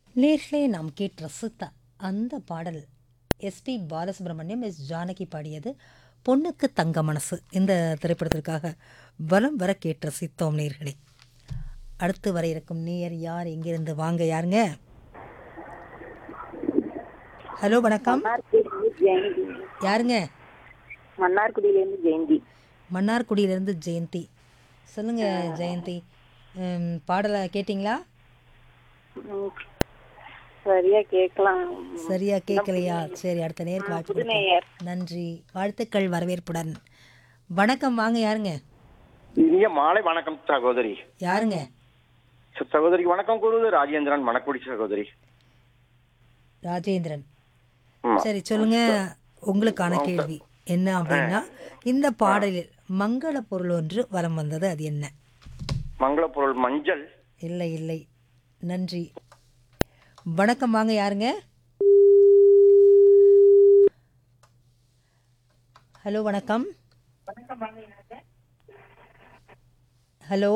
நேர்களே நாம் கேட்டு ரசித்த அந்த பாடல் எஸ்பி பாலசுப்ரமணியம் எஸ் ஜானகி பாடியது பொண்ணுக்கு தங்க மனசு இந்த திரைப்படத்திற்காக வலம் வர கேட்டு ரசித்தோம் நேர்களே அடுத்து வர இருக்கும் நேயர் யார் எங்கிருந்து வாங்க யாருங்க ஹலோ வணக்கம் மன்னார்குடியிலிருந்து ஜெயந்தி யாருங்க மன்னார்குடியிலேருந்து ஜெயந்தி மன்னார்குடியிலேருந்து ஜெயந்தி சொல்லுங்க ஜெயந்தி ம், பாடலை கேட்டிங்களா ம், சரியா கேட்கலாம் சரியா கேட்கலையா சரி அடுத்த நேருக்கு வாய்ப்பு புது கொடுப்போம். நேயர் நன்றி வாழ்த்துக்கள் வரவேற்புடன் வணக்கம் வாங்க யாருங்க இனிய மாலை வணக்கம் சகோதரி யாருங்க சகோதரிக்கு வணக்கம் கூறுவது ராஜேந்திரன் மணக்குடி சகோதரி ராஜேந்திரன் ஆமா. சரி சொல்லுங்க உங்களுக்கான கேள்வி என்ன அப்படின்னா இந்த பாடலில் மங்கள பொருள் ஒன்று வலம் வந்தது அது என்ன மங்கள பொருள் மஞ்சள் இல்லை இல்லை நன்றி வணக்கம் வாங்க யாருங்க ஹலோ வணக்கம் ஹலோ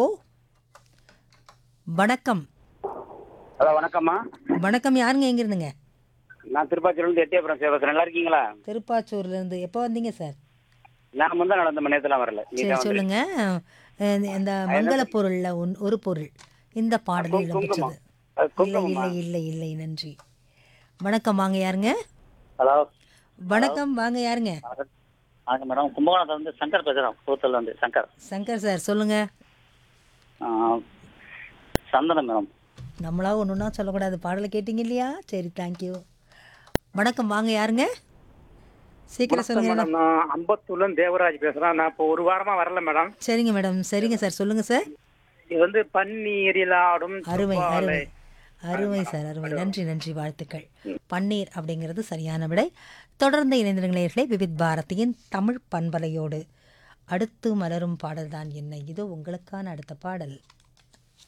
வணக்கம் ஹலோ வணக்கம்மா வணக்கம் யாருங்க எங்க இருந்துங்க நான் திருப்பாச்சூர்லேருந்து எட்டியபுரம் சேவகர் நல்லா இருக்கீங்களா திருப்பாச்சூர்ல இருந்து எப்போ வந்தீங்க சார் நான் முந்தா நடந்த மணியத்தெல்லாம் வரல நீ சரி தான் சொல்லுங்க அஹ் இந்த மங்கள பொருள்ல ஒன்- ஒரு பொருள் இந்த பாடலில் இடம்பெற்றது அது இல்லை குங்குமமா? இல்லை இல்லை இல்லை நன்றி வணக்கம் வாங்க யாருங்க ஹலோ வணக்கம் வாங்க யாருங்க வணக்கம் மேடம் கும்பகோணத்துல இருந்து சங்கர் பேசுகிறேன் கூத்தல்ல இருந்து சங்கர் சங்கர் சார் சொல்லுங்க ஆ, சந்தனம் மேடம் நம்மளா ஒன்றுனா சொல்லக்கூடாது பாடலை கேட்டீங்க இல்லையா சரி தேங்க்யூ வணக்கம் வாங்க யாருங்க சீக்கிரம் சொல்லுங்க மேடம் நான் அம்பத்தூர்ல இருந்து தேவராஜ் பேசுறேன் நான் இப்போ ஒரு வாரமா வரல மேடம் சரிங்க மேடம் சரிங்க சார் சொல்லுங்க சார் இது வந்து பன்னீரில் ஆடும் அருமை செவ்வாழை. அருமை அருமை சார் அருமை நன்றி நன்றி வாழ்த்துக்கள் பன்னீர் அப்படிங்கிறது சரியான விடை தொடர்ந்து இணைந்திருங்களே விவித் பாரதியின் தமிழ் பண்பலையோடு அடுத்து மலரும் பாடல் தான் என்ன இது உங்களுக்கான அடுத்த பாடல்